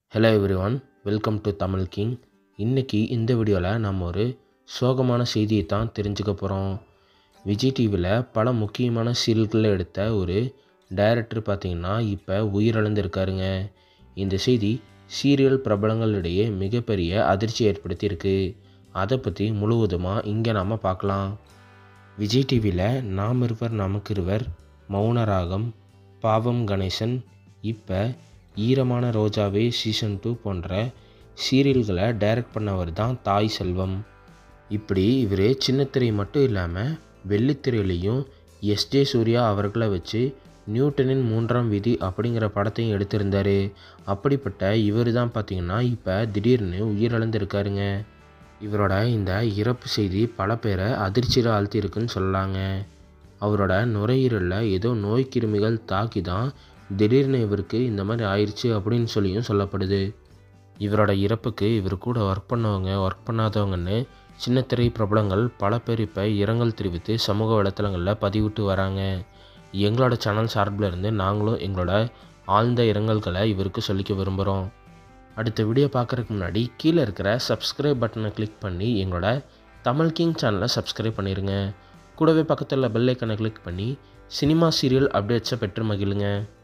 hello everyone welcome to Tamil king இன்றைக்கி இந்த வீடியோவில் நம்ம ஒரு சோகமான செய்தியை தான் தெரிஞ்சுக்க போகிறோம் விஜய் டிவியில் பல முக்கியமான சீரியல்களில் எடுத்த ஒரு டைரக்டர் பார்த்திங்கன்னா இப்போ உயிரிழந்திருக்காருங்க இந்த செய்தி சீரியல் பிரபலங்களிடையே மிகப்பெரிய அதிர்ச்சி ஏற்படுத்தியிருக்கு அதை பற்றி முழுவதுமாக இங்கே நாம் பார்க்கலாம் விஜய் டிவியில் நாம் இருவர் நமக்கு இருவர் மௌனராகம் பாவம் கணேசன் இப்போ ஈரமான ரோஜாவே சீசன் டூ போன்ற சீரியல்களை டைரக்ட் பண்ணவர் தான் தாய் செல்வம் இப்படி இவர் சின்னத்திரை மட்டும் இல்லாமல் வெள்ளித்திரையிலையும் எஸ்ஜே சூர்யா அவர்களை வச்சு நியூட்டனின் மூன்றாம் விதி அப்படிங்கிற படத்தையும் எடுத்திருந்தார் அப்படிப்பட்ட இவர் தான் பார்த்திங்கன்னா இப்போ திடீர்னு உயிரிழந்திருக்காருங்க இவரோட இந்த இறப்பு செய்தி பல பேரை அதிர்ச்சியில் ஆழ்த்தியிருக்குன்னு சொல்லலாங்க அவரோட நுரையீரலில் ஏதோ நோய் கிருமிகள் தாக்கி தான் திடீர்னு இவருக்கு இந்த மாதிரி ஆயிடுச்சு அப்படின்னு சொல்லியும் சொல்லப்படுது இவரோட இறப்புக்கு இவர் கூட ஒர்க் பண்ணவங்க ஒர்க் பண்ணாதவங்கன்னு சின்னத்திரை பிரபலங்கள் பல பேர் இப்போ இரங்கல் தெரிவித்து சமூக வலைத்தளங்களில் பதிவிட்டு வராங்க எங்களோட சேனல் சார்பில் இருந்து நாங்களும் எங்களோட ஆழ்ந்த இரங்கல்களை இவருக்கு சொல்லிக்க விரும்புகிறோம் அடுத்த வீடியோ பார்க்குறதுக்கு முன்னாடி கீழே இருக்கிற சப்ஸ்கிரைப் பட்டனை கிளிக் பண்ணி எங்களோட தமிழ் கிங் சேனலை சப்ஸ்கிரைப் பண்ணிடுங்க கூடவே பக்கத்தில் பெல் ஐக்கனை கிளிக் பண்ணி சினிமா சீரியல் அப்டேட்ஸை பெற்று மகிழுங்க